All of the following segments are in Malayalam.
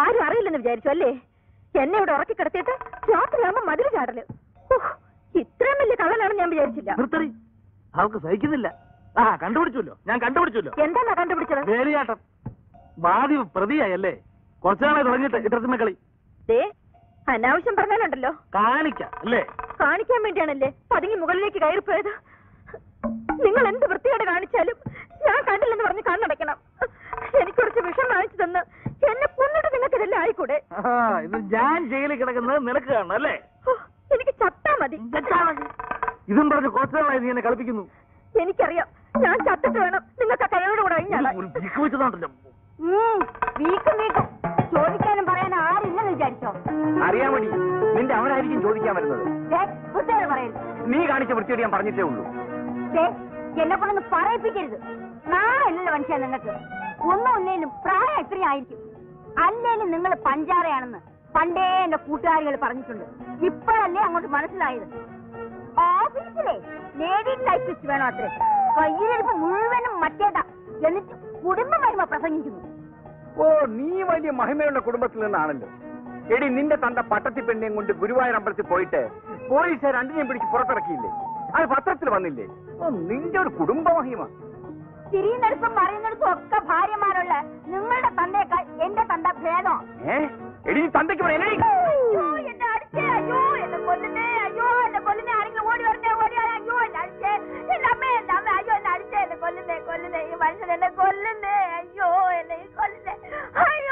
ആരും അറിയില്ലെന്ന് വിചാരിച്ചു അല്ലേ എന്നെ ഇവിടെ ഉറക്കി കിടത്തിയിട്ട് രാത്രിയാകുമ്പോ മതിൽ ചാടല് ഉഹ്, ഇത്രയും വലിയ കള്ളനാണെന്ന് ഞാൻ വിചാരിച്ചില്ല നിർത്തടി അവൾക്ക് സഹിക്കുന്നില്ല ആ കണ്ടുപിടിച്ചല്ലോ ഞാൻ കണ്ടുപിടിച്ചല്ലോ എന്താണാ കണ്ടുപിടിച്ചത് വേലിയാട്ടം വാദി പ്രതിയായല്ലേ കുറച്ചാളെ തുടങ്ങിയിട്ട് ഇട്ടർസിമ കളി ദേ അനാവശ്യം പറഞ്ഞാലുണ്ടല്ലോ കാണിക്കാം അല്ലേ കാണിക്കാൻ വേണ്ടിയാണല്ലേ പതുങ്ങി മുകളിലേക്ക് കയറിപ്പോയത് നിങ്ങൾ എന്ത് വൃത്തിയോടെ കാണിച്ചാലും ഞാൻ കണ്ടില്ലെന്ന് പറഞ്ഞ് കണ്ണടയ്ക്കണം എനിക്ക് കുറച്ച് വിഷം വാങ്ങിച്ചു തന്ന് എന്നെ കൊന്നിട്ട് നിങ്ങൾക്ക് ഇതെല്ലാം ആയിക്കൂടെ ആ, ഇത് ഞാൻ ജയിലിൽ കിടക്കുന്നത് നിനക്ക് കാണണം അല്ലേ ഹോ, എനിക്ക് ചത്താ മതി ഇതും പറഞ്ഞ് കുറച്ചാളായി നീ എന്നെ കളിപ്പിക്കുന്നു എനിക്കറിയാം ഞാൻ ചത്തിട്ട് വേണം നിങ്ങൾക്ക് ആ കഴിയോട് കൂടെ കഴിഞ്ഞാൽ ഒരു പിക്ക് വെച്ചതാണല്ലോ വീക്കും വീക്കും ചോദിക്കാനും പറയാൻ ആരില്ലെന്ന് വിചാരിച്ചോ അറിയാൻ വേണ്ടി നിന്റെ അവനായിരിക്കും ചോദിക്കാൻ വരുന്നത് പറയരുത് നീ കാണിച്ച വൃത്തിയോട് ഞാൻ പറഞ്ഞിട്ടേ ഉള്ളൂ ദേ, എന്നെ കൊണ്ടൊന്ന് പറയിപ്പിക്കരുത് നാളല്ലല്ലോ മനുഷ്യ നിങ്ങൾക്ക് ഒന്നും ഒന്നേലും പ്രായം ഇത്രയും ആയിരിക്കും അല്ലേലും നിങ്ങൾ പഞ്ചാരയാണെന്ന് പണ്ടേ എന്റെ കൂട്ടുകാരികൾ പറഞ്ഞിട്ടുണ്ട് ഇപ്പോഴല്ലേ അങ്ങോട്ട് മനസ്സിലായത് ഓഫീസിലെ ലേഡി ടൈപ്പിസ്റ്റ് വേണോ അത്രേ കയ്യിലിരിപ്പ് മുഴുവനും മറ്റേതാ എന്നിട്ട് കുടുംബ മഹിമ പ്രസംഗിക്കുന്നു ഓ നീ വലിയ മഹിമയുള്ള കുടുംബത്തിൽ നിന്നാണല്ലോ എടി നിന്റെ തന്റെ പട്ടത്തി പെണ്ണിനെയും കൊണ്ട് ഗുരുവായൂർ അമ്പലത്തിൽ പോയിട്ട് പോലീസ് രണ്ടിനെയും പിടിച്ച് പുറത്തിറക്കിയില്ലേ അത് പത്രത്തിൽ വന്നില്ലേ ഓ നിന്റെ ഒരു കുടുംബ മഹിമ തിരിയുന്നിടത്തും മറിയുന്നിടത്തും ഒക്കെ ഭാര്യമാരുള്ള നിങ്ങളുടെ തന്തേക്കാൾ എന്റെ തന്ത ഭേദം ഏ എടി നീ തന്തയ്ക്ക് പറയാ അയ്യോ, എന്നെ അടിച്ചേ, അയ്യോ, എന്നെ കൊല്ലുന്നേ, അയ്യോ, എന്നെ കൊല്ലുന്നേ, ആരെങ്കിലും ഓടി വരണേ, ഓടി വരണേ, അയ്യോ, എന്നെ അടിച്ചേ, എന്റെ അമ്മേ, എന്റെ അമ്മേ, അയ്യോ, എന്നെ അടിച്ചേ, എന്നെ കൊല്ലുന്നേ, കൊല്ലുന്നേ, ഈ മനുഷ്യൻ എന്നെ കൊല്ലുന്നേ, അയ്യോ, എന്നെ ഈ കൊല്ലുന്നേ, അയ്യോ.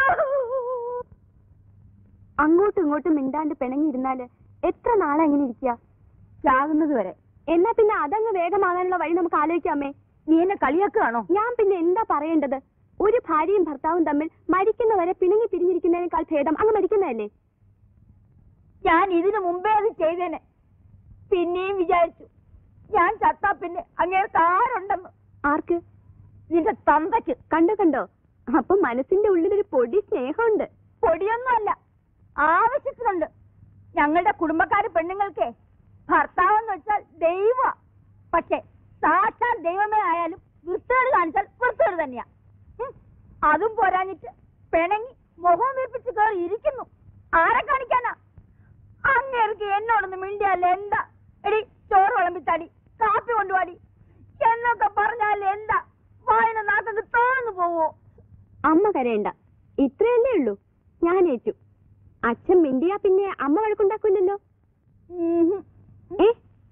അങ്ങോട്ടും ഇങ്ങോട്ടും മിണ്ടാണ്ട് പിണങ്ങിയിരുന്നാല് എത്ര നാളെ അങ്ങനെ ഇരിക്കുക ചാകുന്നത് വരെ എന്നാ പിന്നെ അതങ്ങ് വേഗമാകാനുള്ള വഴി നമുക്ക് ആലോചിക്കാമേ നീ എന്നെ കളിയാക്കുകയാണോ ഞാൻ പിന്നെ എന്താ പറയേണ്ടത് ഒരു ഭാര്യയും ഭർത്താവും തമ്മിൽ മരിക്കുന്നവരെ പിണങ്ങി പിരിഞ്ഞിരിക്കുന്നതിനേക്കാൾ ഭേദം അങ്ങ് മരിക്കുന്നതല്ലേ ഞാൻ ഇതിനു മുമ്പേ അത് ചെയ്തേനെ പിന്നെയും വിചാരിച്ചു ഞാൻ ചത്താ പിന്നെ അങ്ങേർക്ക് ആരുണ്ടെന്ന് ആർക്ക് നിന്റെ തന്തയ്ക്ക് കണ്ടോ കണ്ടോ അപ്പൊ മനസ്സിന്റെ ഉള്ളിലൊരു പൊടി സ്നേഹമുണ്ട് പൊടിയൊന്നുമല്ല ആവശ്യത്തിനുണ്ട് ഞങ്ങളുടെ കുടുംബക്കാര് പെണ്ണുങ്ങൾക്കേ ഭർത്താവെന്ന് വെച്ചാൽ ദൈവ പക്ഷെ സാക്ഷാൽ ദൈവമേ ആയാലും വൃത്തികേട് കാണിച്ചാൽ വൃത്തികേട് തന്നെയാ ഉം. അതും പോരാഞ്ഞിട്ട് പിണങ്ങി മുഖം വീർപ്പിച്ച് കയറി ഇരിക്കുന്നു ആരെ കാണിക്കാനാ അങ്ങേർക്ക് എന്നോടൊന്ന് മിണ്ടിയല്ല എന്താ എടി ചോറ് വിളമ്പിത്താടി കാപ്പി കൊണ്ടുപാടി എന്നൊക്കെ പറഞ്ഞാൽ എന്താ വായന നാക്കത്ത് തോന്നു പോവോ അമ്മ കരയണ്ട ഇത്രയല്ലേ ഉള്ളൂ ഞാൻ ഏറ്റു അച്ഛൻ മിണ്ടിയാ പിന്നെ അമ്മ വഴക്കുണ്ടാക്കില്ലല്ലോ ഉം. ഏ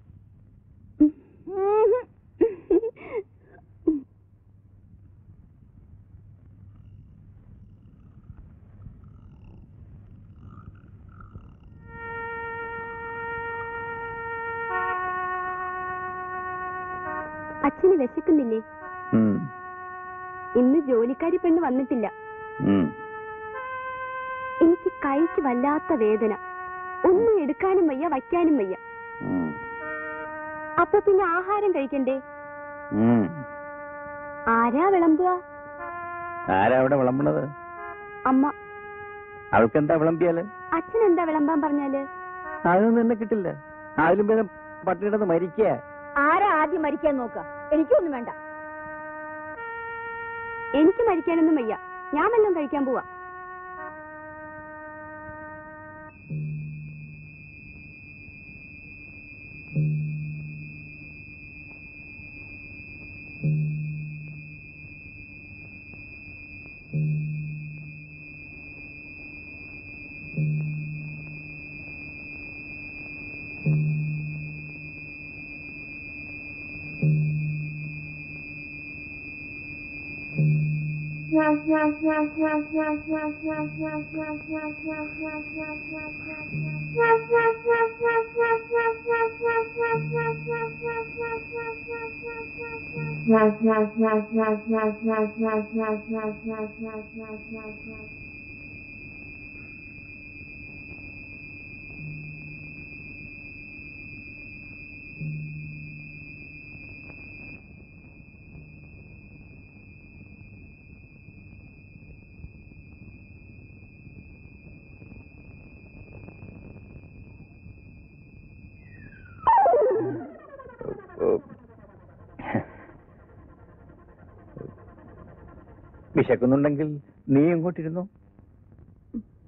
ഉം. അച്ഛന് വിശക്കുന്നില്ലേ ഇന്ന് ജോലിക്കാരി പെണ്ണ് വന്നിട്ടില്ല എനിക്ക് കൈക്ക് വല്ലാത്ത വേദന ഒന്നും എടുക്കാനും വയ്യ വയ്ക്കാനും വയ്യ അപ്പൊ പിന്നെ ആഹാരം കഴിക്കണ്ടേ ആരാ വിളമ്പുക ആരാ അവിടെ വിളമ്പണത് അമ്മ അവൾക്കെന്താ വിളമ്പിയാല് അച്ഛൻ എന്താ വിളമ്പാൻ പറഞ്ഞാല് അതൊന്നും എന്നെ കിട്ടില്ല അതിലും പേരെ പട്ടിണിടന്ന് മരിക്കുക ആരാ ആദ്യം മരിക്കാൻ നോക്ക എനിക്കൊന്നും വേണ്ട എനിക്ക് മരിക്കാനൊന്നും വയ്യ ഞാൻ വല്ലതും കഴിക്കാൻ പോവാ വിശക്കുന്നുണ്ടെങ്കിൽ നീ ഇങ്ങോട്ടിരുന്നു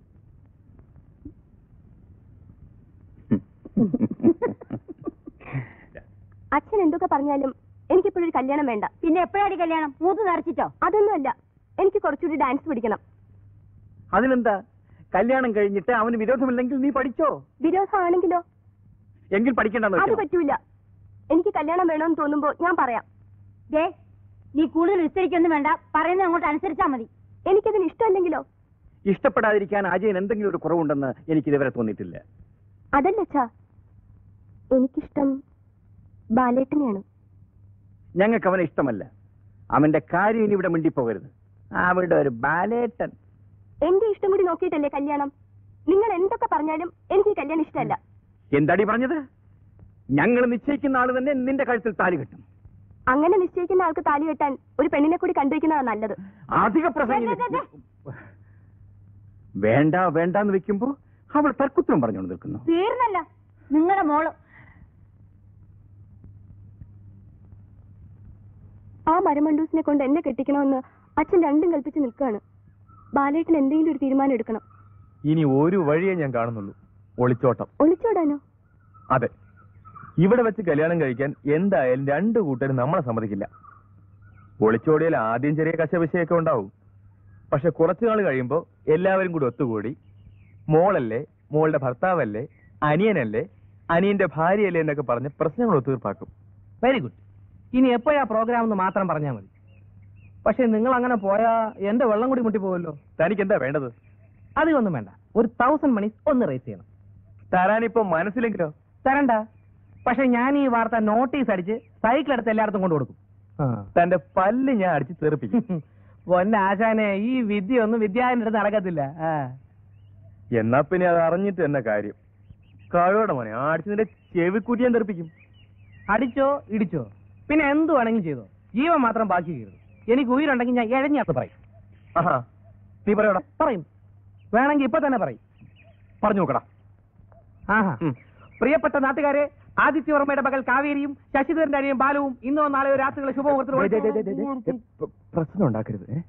അച്ഛൻ എന്തൊക്കെ പറഞ്ഞാലും എനിക്കിപ്പോഴൊരു കല്യാണം വേണ്ട പിന്നെ എപ്പോഴാടി കല്യാണം മൂത്ത് നിറച്ചിട്ടോ അതൊന്നുമല്ല എനിക്ക് കുറച്ചുകൂടി ഡാൻസ് പഠിക്കണം അതിനെന്താ കല്യാണം കഴിഞ്ഞിട്ട് അവന് വിരോധമില്ലെങ്കിൽ നീ പഠിച്ചോ വിരോധമാണെങ്കിലോ എങ്കിൽ പഠിക്കണ്ടെന്ന് അത് വെച്ചോ. പറ്റൂല എനിക്ക് കല്യാണം വേണമെന്ന് തോന്നുമ്പോ ഞാൻ പറയാം ദേ നീ കൂടുതൽ വിസ്തരിക്കൊന്നും വേണ്ട പറയുന്നത് അങ്ങോട്ട് അനുസരിച്ചാ മതി എനിക്കതിന് ഇഷ്ടമല്ലെങ്കിലോ ഇഷ്ടപ്പെടാതിരിക്കാൻ അജയൻ എന്തെങ്കിലും ഒരു കുറവുണ്ടെന്ന് എനിക്ക് ഇതുവരെ തോന്നിയിട്ടില്ല അതല്ല അച്ഛാ എനിക്കിഷ്ടം ബാലേട്ടനെയാണ് ഞങ്ങൾക്ക് അവനെ ഇഷ്ടമല്ല അവന്റെ കാര്യം ഇനി ഇവിടെ മിണ്ടിപ്പോകരുത് അവിടെ ഒരു ബാലേട്ടൻ എന്റെ ഇഷ്ടം കൂടി നോക്കിയിട്ടല്ലേ കല്യാണം നിങ്ങൾ എന്തൊക്കെ പറഞ്ഞാലും എനിക്ക് ഈ കല്യാണം ഇഷ്ടമല്ല എന്താടി പറഞ്ഞത് ഞങ്ങൾ നിശ്ചയിക്കുന്ന ആള് തന്നെ നിന്റെ കഴുത്തിൽ താലി കെട്ടും അങ്ങനെ നിശ്ചയിക്കുന്ന ആൾക്ക് താലി കെട്ടാൻ ഒരു പെണ്ണിനെ കൂടി കണ്ടുവയ്ക്കുന്നതാണ് നല്ലത് അധിക പ്രസംഗി ദേ, ദേ, ദേ. വേണ്ട വേണ്ടാന്ന് വെക്കുമ്പോ അവൾ തർക്കുത്തരം പറഞ്ഞുകൊണ്ട് നിൽക്കുന്നു തീർന്നല്ല നിങ്ങളുടെ മോള് ആ മരമണ്ടൂസിനെ കൊണ്ട് എന്നെ കെട്ടിക്കണമെന്ന് അച്ഛൻ രണ്ടും കൽപ്പിച്ച് നിൽക്കുകയാണ് ബാലേട്ടൻ എന്തെങ്കിലും ഒരു തീരുമാനം എടുക്കണം ഇനി ഒരു വഴിയേ ഞാൻ കാണുന്നുള്ളൂ ഒളിച്ചോട്ടം ഒളിച്ചോടാനോ അതെ ഇവിടെ വെച്ച് കല്യാണം കഴിക്കാൻ എന്തായാലും രണ്ടു കൂട്ടരും നമ്മളെ സമ്മതിക്കില്ല ഒളിച്ചോടിയാൽ ആദ്യം ചെറിയ കശവിശയൊക്കെ ഉണ്ടാവും പക്ഷെ കുറച്ചു നാൾ കഴിയുമ്പോൾ എല്ലാവരും കൂടി ഒത്തുകൂടി മോളല്ലേ മോളുടെ ഭർത്താവല്ലേ അനിയനല്ലേ അനിയന്റെ ഭാര്യയല്ലേ എന്നൊക്കെ പറഞ്ഞ് പ്രശ്നങ്ങൾ ഒത്തുതീർപ്പാക്കും വെരി ഗുഡ് ഇനി എപ്പോഴാ പ്രോഗ്രാം എന്ന് മാത്രം പറഞ്ഞാൽ മതി പക്ഷെ നിങ്ങൾ അങ്ങനെ പോയാ എന്റെ വെള്ളം കൂടി മുട്ടിപ്പോവല്ലോ തനിക്ക് എന്താ വേണ്ടത് അധികമൊന്നും വേണ്ട ഒരു തൗസൻഡ് മണി ഒന്ന് റേസ് ചെയ്യണം തരാനിപ്പോ മനസ്സിലെങ്കിലോ തരണ്ട പക്ഷെ ഞാൻ ഈ വാർത്ത നോട്ടീസ് അടിച്ച് സൈക്കിൾ എടുത്ത് എല്ലായിടത്തും കൊണ്ടു കൊടുക്കും തന്റെ പല്ല് ഞാൻ അടിച്ച് തെറിപ്പിക്കും പൊന്നാശാനെ ഈ വിദ്യ ഒന്നും വിദ്യാന്റെ അടുത്ത് നടക്കത്തില്ല ആ. എന്നാ പിന്നെ അത് അറിഞ്ഞിട്ട് തന്നെ കാര്യം കഴിവോടെ മോനെ അടിച്ച് നിന്റെ ചെവിക്കുറ്റി ഞാൻ തെറിപ്പിക്കും അടിച്ചോ ഇടിച്ചോ പിന്നെ എന്ത് വേണമെങ്കിലും ചെയ്തോ ജീവൻ മാത്രം ബാക്കി കയറും എനിക്ക് ഉയരുണ്ടെങ്കിൽ ഞാൻ എഴഞ്ഞാത്ത് പറയും ആഹാ നീ പറയടാ പറയും വേണമെങ്കിൽ ഇപ്പൊ തന്നെ പറയും പറഞ്ഞു നോക്കടാ ആഹാ ഉം. പ്രിയപ്പെട്ട നാട്ടുകാരെ ആദിത്യവർമ്മയുടെ മകൾ കാവേരിയും ശശിധരന്റെ അനിയും ബാലവും ഇന്നോ നാളെയോ രാത്രികളെ ദേ, ദേ, ദേ, ദേ, ദേ, ദേ. ശുഭമുഹൂർത്തത്തിൽ പ്ര- പ്രശ്നം ഉണ്ടാക്കരുത് ഏ?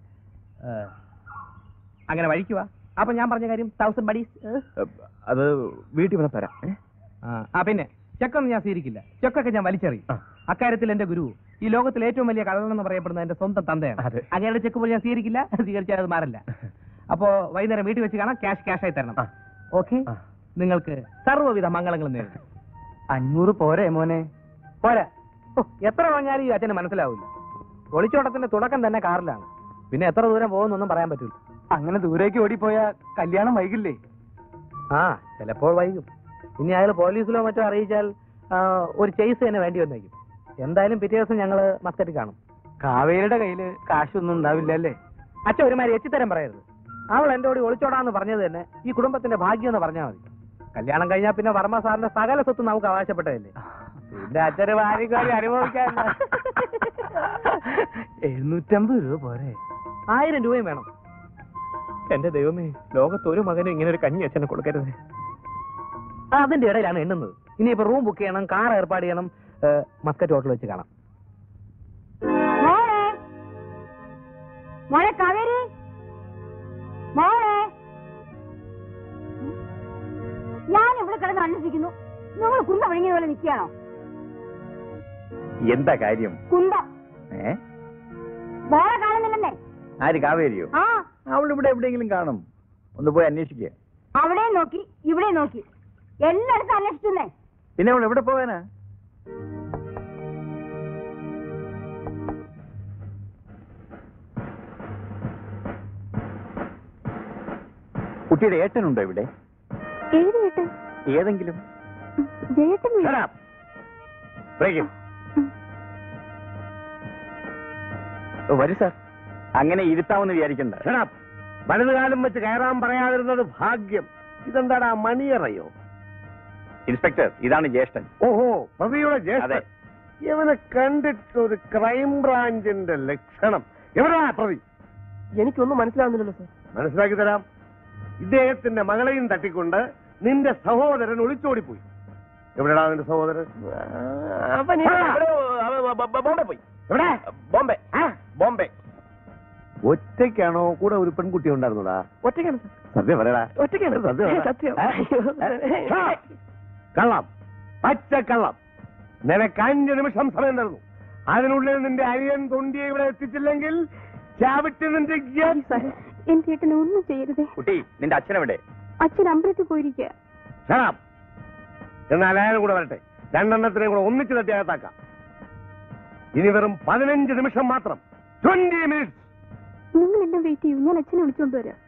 അങ്ങനെ വഴിക്കുവാ അപ്പൊ ഞാൻ പറഞ്ഞ കാര്യം തൗസൻഡ് ബഡീസ് അത് വീട്ടിൽ വന്ന് തരാം ഏ? ആ പിന്നെ ചെക്കൊന്നും ഞാൻ സ്വീകരിക്കില്ല ചെക്കൊക്കെ ഞാൻ വലിച്ചെറിയും ആ. അക്കാര്യത്തിൽ എന്റെ ഗുരു ഈ ലോകത്തിൽ ഏറ്റവും വലിയ കള്ളനെന്ന് പറയപ്പെടുന്ന എന്റെ സ്വന്തം തന്തയാണ് അതെ. അങ്ങനെയുടെ ചെക്ക് പോലും ഞാൻ സ്വീകരിക്കില്ല സ്വീകരിച്ചാൽ അത് മാറില്ല അപ്പോ വൈകുന്നേരം വീട്ടിൽ വെച്ച് കാണാം ക്യാഷ് ക്യാഷ് ആയി തരണം ആ. ഓക്കെ ആ. നിങ്ങൾക്ക് സർവ്വവിധ മംഗളങ്ങളും നേരിടും അഞ്ഞൂറ് പോരെ മോനെ പോരാ ഓ, എത്ര പറഞ്ഞാലും ഈ അച്ഛന് മനസ്സിലാവില്ല ഒളിച്ചോട്ടത്തിന്റെ തുടക്കം തന്നെ കാറിലാണ് പിന്നെ എത്ര ദൂരം പോകുന്നൊന്നും പറയാൻ പറ്റൂല അങ്ങനെ ദൂരേക്ക് ഓടിപ്പോയാ കല്യാണം വൈകില്ലേ ആ ചിലപ്പോൾ വൈകും ഇനി അയാൾ പോലീസിലോ മറ്റോ അറിയിച്ചാൽ ആ, ഒരു ചെയ്സ് തന്നെ വേണ്ടി വന്നേക്കും എന്തായാലും പിറ്റേ ദിവസം ഞങ്ങള് മസ്കറ്റ് കാണും കാവേരിയുടെ കയ്യില് കാശൊന്നും ഉണ്ടാവില്ല അല്ലേ അച്ഛൻ ഒരുമാതിരി എത്തിത്തരം പറയരുത് അവൾ എന്റെ കൂടി ഒളിച്ചോടാന്ന് പറഞ്ഞത് തന്നെ ഈ കുടുംബത്തിന്റെ ഭാഗ്യം എന്ന് പറഞ്ഞാൽ മതി കല്യാണം കഴിഞ്ഞാൽ പിന്നെ വർമ്മ സാറിന്റെ സകല സ്വത്ത് നമുക്ക് അവകാശപ്പെട്ടതല്ലേ പിന്നെ അച്ഛന് ഭാര്യക്കാരി അനുഭവിക്കാൻ എഴുന്നൂറ്റമ്പത് രൂപ പോരെ ആയിരം രൂപയും വേണം എന്റെ ദൈവമേ ലോകത്ത് ഒരു മകനും ഇങ്ങനെ ഒരു കഞ്ഞി അച്ഛനെ കൊടുക്കരുത് ആ, അതിന്റെ ഇടയിലാണ് എണ്ണുന്നത് ഇനിയിപ്പോ റൂം ബുക്ക് ചെയ്യണം കാർ ഏർപ്പാട് ചെയ്യണം ഏ, മസ്കറ്റ് ഹോട്ടൽ വെച്ച് കാണാം മോളെ മോളെ കാവേരി മോളെ ഞാൻ ഇവിടെ കിടന്ന് അന്വേഷിക്കുന്നു നിങ്ങൾ കുന്ത വിഴുങ്ങിയ പോലെ നിൽക്കുകയാണോ എന്താ കാര്യം കുന്തം ഏ മോളെ കാണുന്നില്ലെന്നേ ആര് കാവേരിയോ ആ അവൾ ഇവിടെ എവിടെയെങ്കിലും കാണും ഒന്ന് പോയി അന്വേഷിക്കുക അവിടെ നോക്കി ഇവിടെ നോക്കി എല്ലായിടത്തും അന്വേഷിക്കുന്നേ പിന്നെ അവൾ എവിടെ പോകാനാ കുട്ടിയുടെ ഏട്ടനുണ്ടോ ഇവിടെ ഏത് ചേട്ടൻ ഏതെങ്കിലും ജയേട്ടൻ Shut up. Break him. ഓ, വരൂ സാർ അങ്ങനെ ഇരുത്താമെന്ന് വിചാരിക്കണ്ട വലതുകാലം വെച്ച് കയറാൻ പറയാതിരുന്നത് ഭാഗ്യം ഇതെന്താടാ മണിയറയോ ഇൻസ്പെക്ടർ ഇതാണ് ജ്യേഷ്ഠൻ ഓഹോ പ്രതിയുടെ അതെ. ജ്യേഷ്ഠൻ ഇവനെ കണ്ടിട്ട് ഒരു ക്രൈം ബ്രാഞ്ചിന്റെ ലക്ഷണം എവിടാ പ്രതി എനിക്കൊന്നും മനസ്സിലാവുന്നില്ലല്ലോ സാർ മനസ്സിലാക്കി തരാം ഇദ്ദേഹത്തിന്റെ മകളെയും തട്ടിക്കൊണ്ട് നിന്റെ സഹോദരൻ ഒളിച്ചോടിപ്പോയി എവിടെടാ നിന്റെ സഹോദരൻ അവൻ ആ. ബോംബെ പോയി എവിടെ ബോംബെ ആ? ബോംബെ ഒറ്റയ്ക്കാണോ കൂടെ ഒരു പെൺകുട്ടി ഉണ്ടായിരുന്നോടാ ഒറ്റയ്ക്കാണ് സാർ സത്യം പറയടാ ഒറ്റയ്ക്കാണ് സത്യം പറ. സത്യം ഏ? ഏ? കള്ളം പച്ച കള്ളം നിനക്ക് അഞ്ച് നിമിഷം സമയം തരുന്നു അതിനുള്ളിൽ നിന്റെ അനിയൻ തൊണ്ടിയെ ഇവിടെ എത്തിച്ചില്ലെങ്കിൽ ചാവിട്ട് നിന്റെ ഗ്യാ- സാറേ എന്റെ ഏട്ടനെ ഒന്നും ചെയ്യരുതേ കുട്ടി നിന്റെ അച്ഛനെവിടെ അച്ഛൻ അമ്പലത്തിൽ പോയിരിക്കുക Shut up. എന്നാൽ അയാളും കൂടെ വരട്ടെ രണ്ടെണ്ണത്തിനെയും കൂടെ ഒന്നിച്ച് തട്ടി അകത്താക്കാം ഇനി വെറും പതിനഞ്ച് നിമിഷം മാത്രം ട്വന്റി മിനിറ്റ്സ് നിങ്ങളെല്ലാം വെയിറ്റ് ചെയ്യൂ ഞാൻ അച്ഛനെ വിളിച്ചോണ്ട് വരാം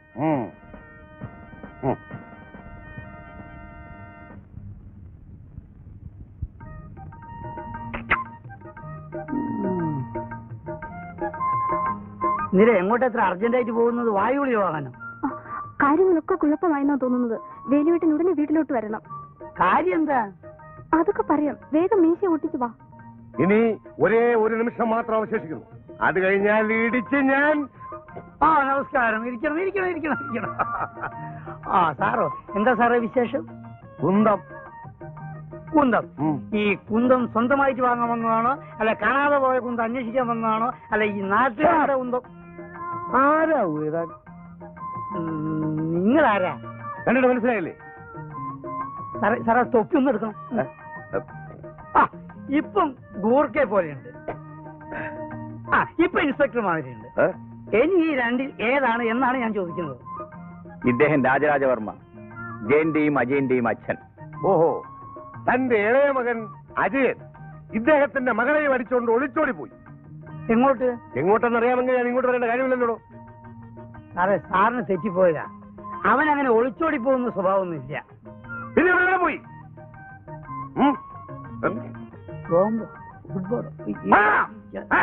നിര എങ്ങോട്ട് എത്ര അർജന്റായിട്ട് പോകുന്നത് വായുവിളി വാങ്ങാനോ ആ, കാര്യങ്ങളൊക്കെ കുഴപ്പമായെന്നാ തോന്നുന്നത് വേലുവേട്ടൻ ഉടനെ വീട്ടിലോട്ട് വരണം കാര്യം എന്താ അതൊക്കെ പറയാം വേഗം മീശ ഒട്ടിച്ചു വാ ഇനി ഒരേ ഒരു നിമിഷം മാത്രം അവശേഷിക്കുന്നു അത് കഴിഞ്ഞാൽ ഇടിച്ച് ഞാൻ ആ നമസ്കാരം ഇരിക്കണം ഇരിക്കണം ഇരിക്കണം ഇരിക്കണം ആ സാറോ എന്താ സാറേ വിശേഷം കുന്തം കുന്തം ഉം. ഈ കുന്തം സ്വന്തമായിട്ട് വാങ്ങാൻ വന്നതാണോ അല്ല കാണാതെ പോയ കുന്തം അന്വേഷിക്കാൻ വന്നതാണോ അല്ല ഈ നാട്ടുകാരുടെ കുന്തം ആരാ ഉയരാൻ നിങ്ങൾ ആരാ കണ്ടിട്ട് മനസ്സിലായില്ലേ സാറേ സാറേ തൊപ്പി ഒന്ന് എടുക്കണം ആ ഇപ്പം ഗൂർക്കെ പോലെയുണ്ട് ആ ഇപ്പൊ ഇൻസ്പെക്ടർ മാതിരിയുണ്ട് ഏ? ഇനി ഈ രണ്ടിൽ ഏതാണ് എന്നാണ് ഞാൻ ചോദിക്കുന്നത് ഇദ്ദേഹം രാജരാജവർമ്മ ജയന്റെയും അജയന്റെയും അച്ഛൻ ഓഹോ തന്റെ ഇളയ മകൻ അജയൻ ഇദ്ദേഹത്തിന്റെ മകളെ അടിച്ചുകൊണ്ട് ഒളിച്ചോടി പോയി എങ്ങോട്ട് എങ്ങോട്ടെന്നറിയാമെങ്കിൽ ഞാൻ ഇങ്ങോട്ട് വരേണ്ട കാര്യമില്ലല്ലോ സാറേ സാറിന് തെറ്റിപ്പോയതാ അവൻ അങ്ങനെ ഒളിച്ചോടി പോകുന്ന സ്വഭാവമൊന്നുമില്ല പിന്നെ ഇവിടെ പോയി ഉം? ബോംബ് ഫുട്ബോൾ ആ! ആ!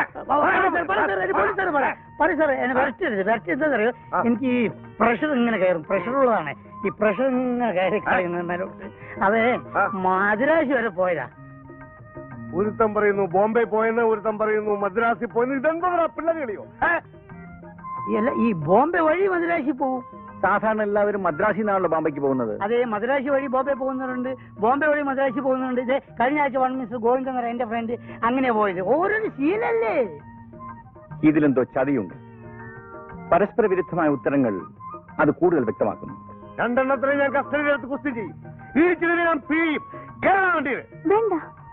വരട്ടെന്നറിയോ ആ. എനിക്ക് ഈ പ്രഷർ ഇങ്ങനെ കയറും പ്രഷർ ഉള്ളതാണ് ഈ പ്രഷർ ഇങ്ങനെ കയറി കളയുന്ന മേലോട്ട് അതെ ആ. മദ്രാശി വരെ പോയതാ ഒരുത്തൻ പറയുന്നു ബോംബെ പോയെന്ന് ഒരുത്തൻ പറയുന്നു മദ്രാസിൽ പോയെന്ന് ഇതെന്താ പിള്ളേർ കളിയോ ഏ? അല്ല ഈ ബോംബെ വഴി മദ്രാശി പോകും സാധാരണ എല്ലാവരും മദ്രാസിൽ നിന്നാണല്ലോ ബോംബെക്ക് പോകുന്നത് അതെ മദ്രാശി വഴി ബോംബെ പോകുന്നവരുണ്ട് ബോംബെ വഴി മദ്രാശി പോകുന്നുണ്ട് ഇത് കഴിഞ്ഞ ആഴ്ച വൺ മിസ്റ്റർ ഗോവിന്ദൻ എന്ന് എന്റെ ഫ്രണ്ട് അങ്ങനെ പോയത് ഓരോരു ശീലല്ലേ ഇതിലെന്തോ ചതിയുണ്ട് പരസ്പര വിരുദ്ധമായ ഉത്തരങ്ങൾ അത് കൂടുതൽ വ്യക്തമാക്കുന്നു രണ്ടെണ്ണത്തിനെ ഞാൻ കസ്റ്റഡിയിലെടുത്ത് കുസ്തി ചെയ്യും ഈ ചിലരെ ഞാൻ പിഴിയും കേരള വണ്ടിയിൽ വേണ്ട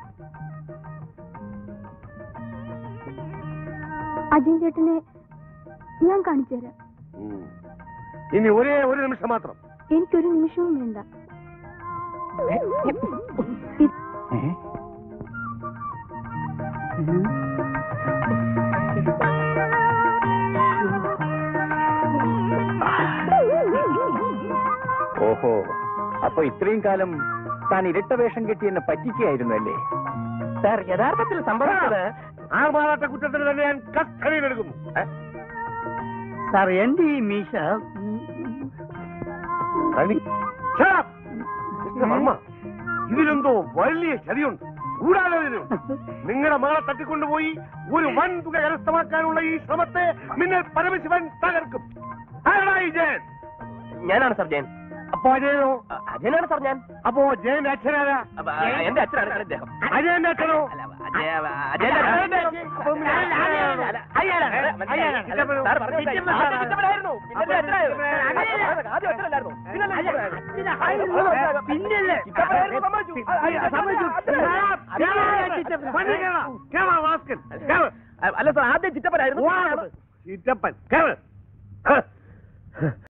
അജയൻ ചേട്ടനെ ഞാൻ കാണിച്ചു തരാം ഇനി ഒരേ ഒരു നിമിഷം മാത്രം എനിക്കൊരു നിമിഷവും വേണ്ട ഇത് ഓഹോ അപ്പൊ ഇത്രയും കാലം താൻ ഇരട്ട വേഷം കെട്ടി എന്നെ പറ്റിക്കുകയായിരുന്നു അല്ലേ സാർ യഥാർത്ഥത്തിൽ സംഭവിച്ചത് ആർമാറാട്ട കുറ്റത്തിന് തന്നെ ഞാൻ കസ്റ്റഡിയിലെടുക്കുന്നു ഏ? സാർ എന്റെ ഈ മീശ തനി- Shut up! മിസ്റ്റർ വർമ്മ, ഇതിലെന്തോ വലിയ ചതിയുണ്ട് ഗൂഢാലോചനയുണ്ട് നിങ്ങളുടെ മകളെ തട്ടിക്കൊണ്ടുപോയി ഒരു വൻ തുക കരസ്ഥമാക്കാനുള്ള ഈ ശ്രമത്തെ മിന്നൽ പരമശിവൻ തകർക്കും ആരാടാ ഈ ജയൻ ഞാനാണ് സർ ജയൻ അപ്പോ അജയനോ അജയനാണ് സർ ഞാൻ അപ്പോ ജയന്റെ അച്ഛനാരാ എന്റെ അച്ഛനാണ് ഇദ്ദേഹം അജയന്റെ അച്ഛനോ അജയന്റെ അച്ഛൻ. അപ്പൊ പിന്നെ- അല്ല, അയ്യാനാണ്. അയ്യാനാണ്. അല്ല, സാർ പറഞ്ഞത് ചിറ്റപ്പൻ ആദ്യം സാറാണ്. ചിറ്റപ്പനായിരുന്നു. പിന്നെ അപ്പൊ അച്ഛനായിരുന്നു. ചിറ്റപ്പനായിരുന്നു. ആദ്യം അച്ഛനല്ലായിരുന്നു. പിന്നല്ലേ ചിറ്റപ്പനായത്? പിന്നല്ലേ ചിറ്റപ്പനായിരുന്നു സമ്മതിച്ചു. ആ, ആ, സമ്മതിച്ചു. അച്ഛനായിരുന്നു. ഞാൻ ചിറ്റപ്പൻ. പണി കേറാ. കേറാ, വാസ്കൽ. കേറ്. അല്ല സാർ ആദ്യം ചിറ്റപ്പനായിരുന്നു ചിറ്റപ്പൻ കേറ്.